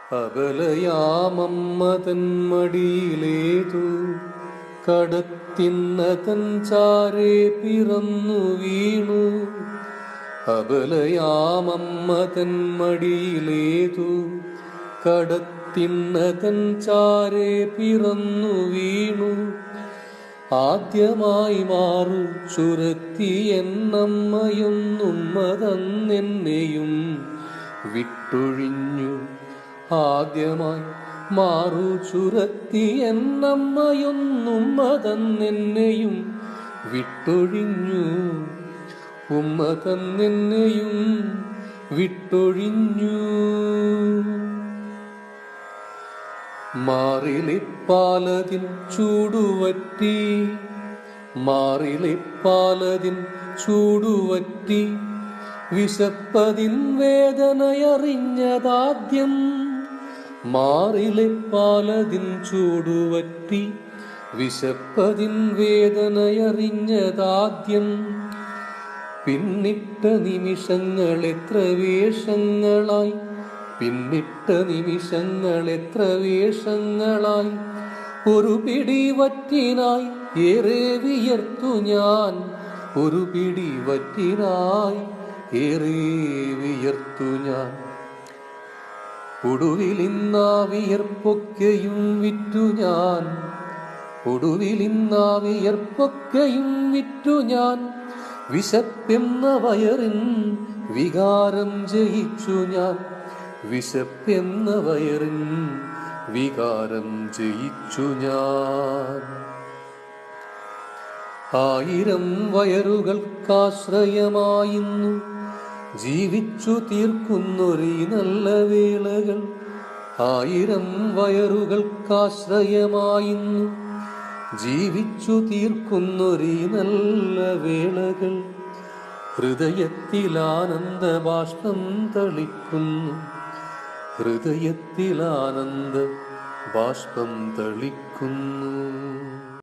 അബലയാമമ്മതൻ മടിയിലേതു കടത്തിന്നതൻ ചാരേ പിറന്നു വീണു അബലയാമമ്മതൻ മടിയിലേതു കടത്തിന്നതൻ ചാരേ പിറന്നു വീണു ആദ്യമായി മാറു ചുരത്തി എന്നമ്മയൊന്നുമ്മതന്നെന്നെയും വിട്ടൊഴിഞ്ഞു ആദ്യമായി മാറു ചുരത്തി എന്നമ്മയൊന്നുമ്മതന്നെന്നെയും വിട്ടൊഴിഞ്ഞു ഉമ്മ തന്നെന്നെയും വിട്ടൊഴിഞ്ഞു മാറിലിപ്പാലതിൻ ചൂടുവറ്റി മാറിലിപ്പാലതിൻ ചൂടുവറ്റി വിശപ്പതിൻ വേദനയറിഞ്ഞതാദ്യം മാറിലിപ്പാലതിൻ ചൂടുവറ്റി വിശപ്പതിൻ വേദനയറിഞ്ഞതാദ്യം പിന്നിട്ട നിമിഷങ്ങൾ എത്ര വേഷങ്ങളായി പിന്നിട്ട നിമിഷങ്ങൾ എത്ര വേഷങ്ങളായി ഒരു പിടി വറ്റിനായി ഏറെ വിയർത്തു ഞാൻ ഒരു പിടി വറ്റിനായി ഏറെ വിയർത്തു ഞാൻ ഒടുവിലിന്നാ വിയർപ്പൊക്കെയും വിറ്റു ഞാൻ ഒടുവിലിന്നാ വിയർപ്പൊക്കെയും വിറ്റു ഞാൻ വിശപ്പെന്ന വയറിൻ വികാരം ജയിച്ചു ഞാൻ വിശപ്പെന്ന വയറിൻ വികാരം ജയിച്ചു ഞാൻ ആയിരം വയറുകൾക്കാശ്രയമായിന്നു ജീവിച്ചു തീർക്കുന്നൊരീ നല്ല വേളകൾ ആയിരം വയറുകൾക്കാശ്രയമായിന്നു ജീവിച്ചു തീർക്കുന്നൊരീ നല്ല വേളകൾ ഹൃദയത്തിൽ ആനന്ദ ബാഷ്പം തളിക്കുന്നു ഹൃദയത്തിൽ ആനന്ദ ബാഷ്പം തളിക്കുന്നു